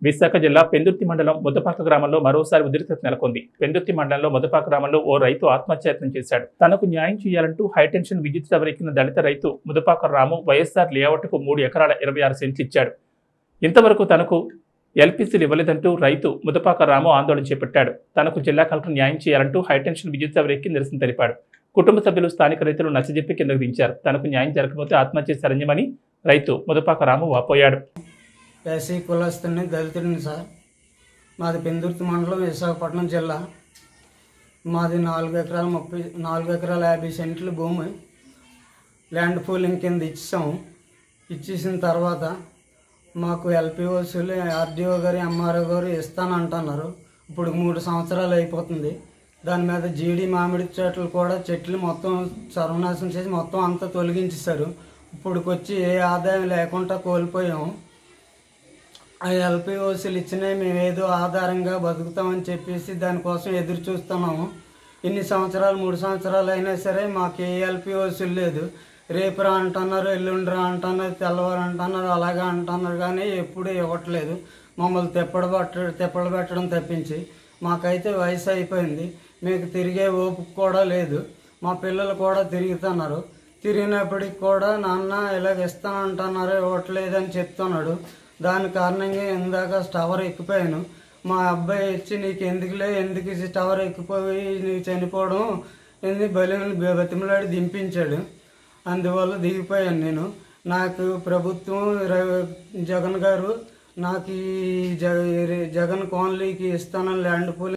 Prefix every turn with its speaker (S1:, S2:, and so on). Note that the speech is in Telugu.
S1: విశాఖ జిల్లా పెందుర్తి మండలం ముద్దపాక గ్రామంలో మరోసారి ఉద్రిక్తత నెలకొంది పెందుర్తి మండలంలో ముద్దపాక గ్రామంలో ఓ రైతు ఆత్మహత్యయత్నం చేశాడు తనకు న్యాయం చేయాలంటూ హైటెన్షన్ విద్యుత్ టవర్ ఎక్కిన దళిత రైతు ముద్దపాక రాము వైఎస్ఆర్ లేఅవుట్కు మూడు ఎకరాల ఇరవై ఆరు సెంట్లు ఇచ్చాడు ఇంతవరకు తనకు ఎల్పీసీలు ఇవ్వలేదంటూ రైతు ముదపాక రాము ఆందోళన చేపట్టాడు తనకు జిల్లా కలెక్టర్ న్యాయం చేయాలంటూ హైటెన్షన్ విద్యుత్ టవర్ ఎక్కి నిరసన తెలిపాడు కుటుంబ సభ్యులు స్థానిక రైతులు నచ్చజెప్పి కిందకు దించారు తనకు న్యాయం జరగకపోతే ఆత్మహత్య శరణ్యమని రైతు ముదపాక రాము వాపోయాడు
S2: ఎస్సీ కులస్తుని దళితుడిని సార్ మాది పెందుర్తి మండలం విశాఖపట్నం జిల్లా మాది నాలుగు ఎకరాల ముప్పై నాలుగు ఎకరాల యాభై సెంట్లు భూమి ల్యాండ్ పూలింగ్ కింద ఇచ్చాం ఇచ్చేసిన తర్వాత మాకు ఎల్పిఓసీలు ఆర్డీఓ గారు ఎంఆర్ఓ గారు ఇస్తానంటున్నారు ఇప్పుడు మూడు సంవత్సరాలు అయిపోతుంది దాని మీద జీడి మామిడి చెట్లు కూడా చెట్లు మొత్తం సర్వనాశనం చేసి మొత్తం అంతా తొలగించేశారు ఇప్పుడుకొచ్చి ఏ ఆదాయం లేకుండా కోల్పోయాం ఆ ఎల్పిఓసీలు ఇచ్చినవి మేము ఏదో ఆధారంగా బతుకుతామని చెప్పేసి దానికోసం ఎదురు చూస్తున్నాము ఇన్ని సంవత్సరాలు మూడు సంవత్సరాలు అయినా సరే మాకు ఏ ఎల్పిఓసీలు లేదు రేపు రా అంటున్నారు ఎల్లుండి రా అంటున్నారు తెల్లవారు అంటున్నారు అలాగా అంటున్నారు కానీ ఎప్పుడూ ఇవ్వట్లేదు మమ్మల్ని తిప్పడ పట్ట తిప్పలు పెట్టడం తప్పించి మాకైతే వయసు అయిపోయింది మీకు తిరిగే ఓపిక కూడా లేదు మా పిల్లలు కూడా తిరుగుతున్నారు తిరిగినప్పటికి కూడా నాన్న ఇలాగ ఇస్తానంటున్నారు ఇవ్వట్లేదని చెప్తున్నాడు దాని కారణంగా ఇందాక టవర్ ఎక్కిపోయాను మా అబ్బాయి వచ్చి నీకు ఎందుకులే ఎందుకు ఈ టవర్ ఎక్కిపోయి నీకు చనిపోవడం ఎందుకు బలి బతిమలాడి దింపించాడు అందువల్ల దిగిపోయాను నేను నాకు ప్రభుత్వం ర- జగన్ గారు నాకు ఈ జగ జగన్ కోన్లీకి ఇస్తానని ల్యాండ్ పూల్